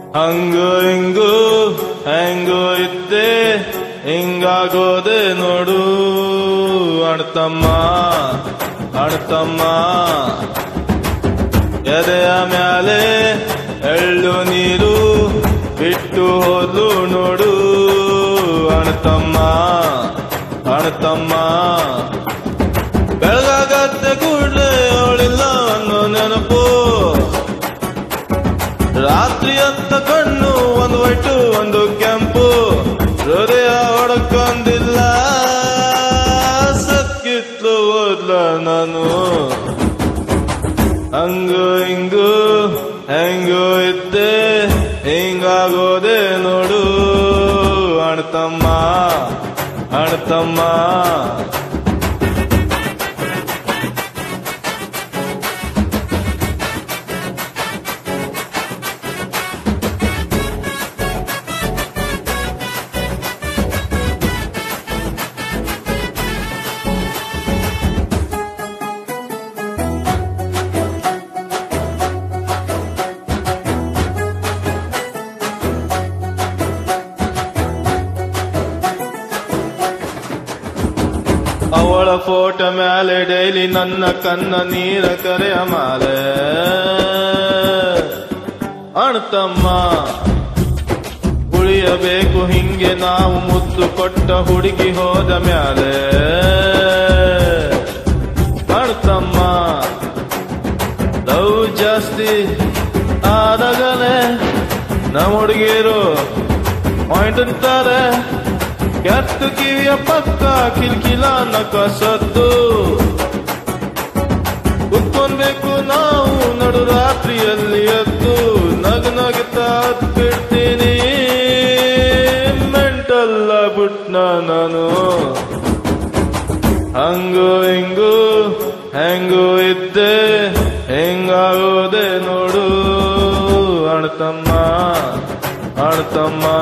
ಹಂಗು ಹಿಂಗು ಹೆಂಗು ಇದ್ದೆ ಹಿಂಗಾಗೋದೆ ನೋಡು ಅಣ್ತಮ್ಮ ಅಣ್ತಮ್ಮ ಎದೆಯ ಮ್ಯಾಲೆ ಎಳ್ಳು ನೀರು ಬಿಟ್ಟು ಹೋದ್ಲು ನೋಡು ಅಣ್ತಮ್ಮ ಅಣ್ತಮ್ಮ ಬೆಳಗಾಗತ್ತೆ ಕೂಡ್ಲೆ ಅವಳಿಲ್ಲ ಅನ್ನೋ ನೆನಪು ರಾತ್ರಿ ಅಂತ ಕಣ್ಣು ಒಂದು ವೈಟು ಒಂದು ಕೆಂಪು ಹೃದಯ ಹೊಡಕೊಂಡಿಲ್ಲ ಸತ್ಕಿತ್ಲು ಓದ್ಲ ನಾನು ಹಂಗು ಹಿಂಗು ಹೆಂಗು ಇದ್ದೆ ಹಿಂಗಾಗೋದೆ ನೋಡು ಅಣ್ತಮ್ಮ ಅಣ್ತಮ್ಮ ಅವಳ ಫೋಟೋ ಮ್ಯಾಲೆ ಡೈಲಿ ನನ್ನ ಕನ್ನ ನೀರ ಕರೆಯ ಮಾಲೆ ಅಣ್ತಮ್ಮ ಉಳಿಯಬೇಕು ಹಿಂಗೆ ನಾವು ಮುದ್ದು ಕೊಟ್ಟ ಹುಡುಗಿ ಹೋದ ಮ್ಯಾಲೆ ಅಣ್ತಮ್ಮ ಲವ್ ಜಾಸ್ತಿ ಆದಾಗಲೇ ನಮ್ಮ ಹುಡುಗಿರು ಪಾಯಿಂಟ್ ಅಂತಾರೆ ಕೆತ್ತು ಕಿವಿಯ ಪಕ್ಕ ಕಿಲ್ಕಿಲ ನಕಸದ್ದು ಕುತ್ಕೊನ್ಬೇಕು ನಾವು ನಡು ರಾತ್ರಿಯಲ್ಲಿ ಎದ್ದು ನಗು ನಗುತ್ತಾ ಬಿಡ್ತೀನಿ ಮೆಂಟಲ್ಲ ಬಿಟ್ನ ನಾನು ಹಂಗು ಹಿಂಗು ಹೆಂಗು ಇದ್ದೆ ಹೆಂಗಾಗೋದೆ ನೋಡು ಅಣ್ತಮ್ಮ ಅಣ್ತಮ್ಮ